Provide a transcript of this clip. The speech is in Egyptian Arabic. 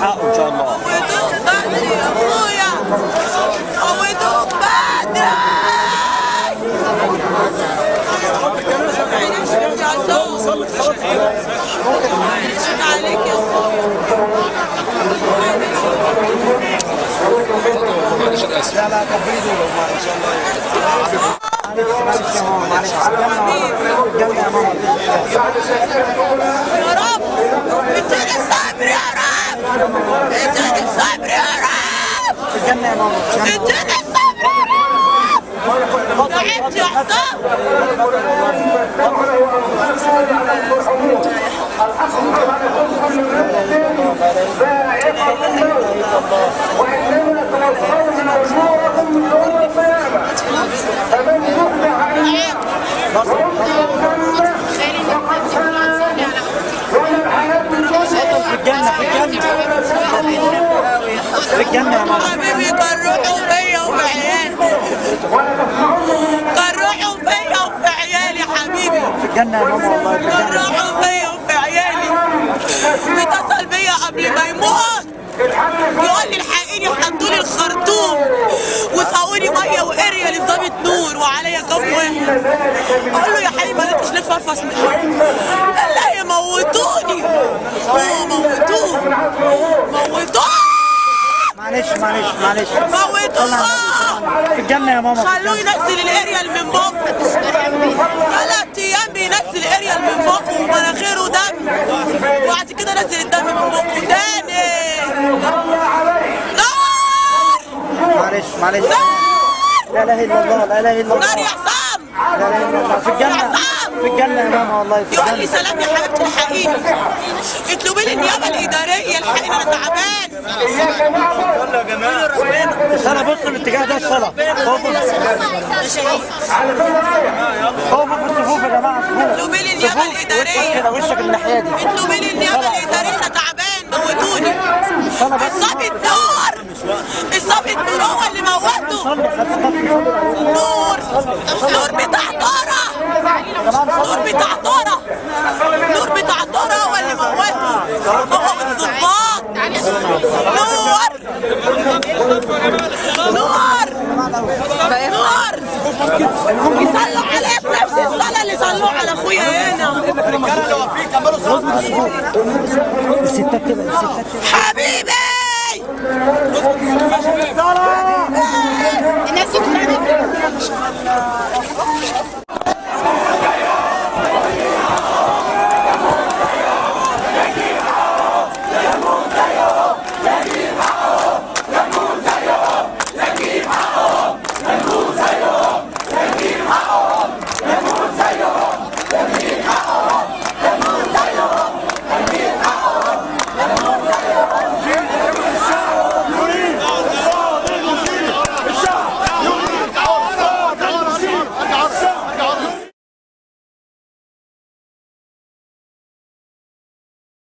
حقه ان شاء الله موتوه بدري يا ابويا موتوه بدري يا زوج عليك يا لا لا تبريده لو ما ان شاء الله معلش معلش يا ماما معلش الجنة يا ماما يا رب اديني الصبر يا رب اديني الصبر يا رب الجنة يا ماما اديني الصبر يا رب تعبت يا حسام في الجنة في الجنة في الجنة يا ماما حبيبي كان روحه فيا وفي عيالي كان روحه فيا وفي عيالي حبيبي في الجنة يا ماما والله في كان الجنة روحه فيا وفي عيالي بيتصل بيا قبل ما يموت يقول لي الحقيني حطوا لي الخرطوم وسقوني ميه واريا لضابط نور وعليا كام واحد اقول له يا حبيبي ما انتش ليه تفرفص من قال لا يموتوني اه موتوه موتوه معلش معلش معلش موتوه في الجنة يا ماما خلوه ينزل الاريال من بقه ثلاث ايام بينزل الاريال من بقه ومناخيره دم وبعد كده نزل الدم من بقه تاني نار معلش معلش لا اله الا الله لا اله الا نار الله يا حسام لا اله الا الله في الجنة في الجنة يا ماما والله في يقول لي الجنة سلام يا حبيبتي الحقيقي اطلبي لي النيابه الاداريه الحقيقي انا تعبان الصلاة بص الاتجاه ده الصلاة هو بص هو بص الصفوف يا جماعة الصفوف اطلبي لي النيابه وشك الاداريه كده وشك الناحية دي اطلبي لي النيابه الاداريه انا تعبان موتوني الظابط نور الظابط نور هو اللي موته صلي خلي نور نور بتاع طارة نور بتاع طارة نور بتاع طارة هو اللي موته هو والظباط نور نور نور يصلوا عليه بنفس الصلاة اللي صلوا على اخويا هنا الستات كده الستات كده حبيبي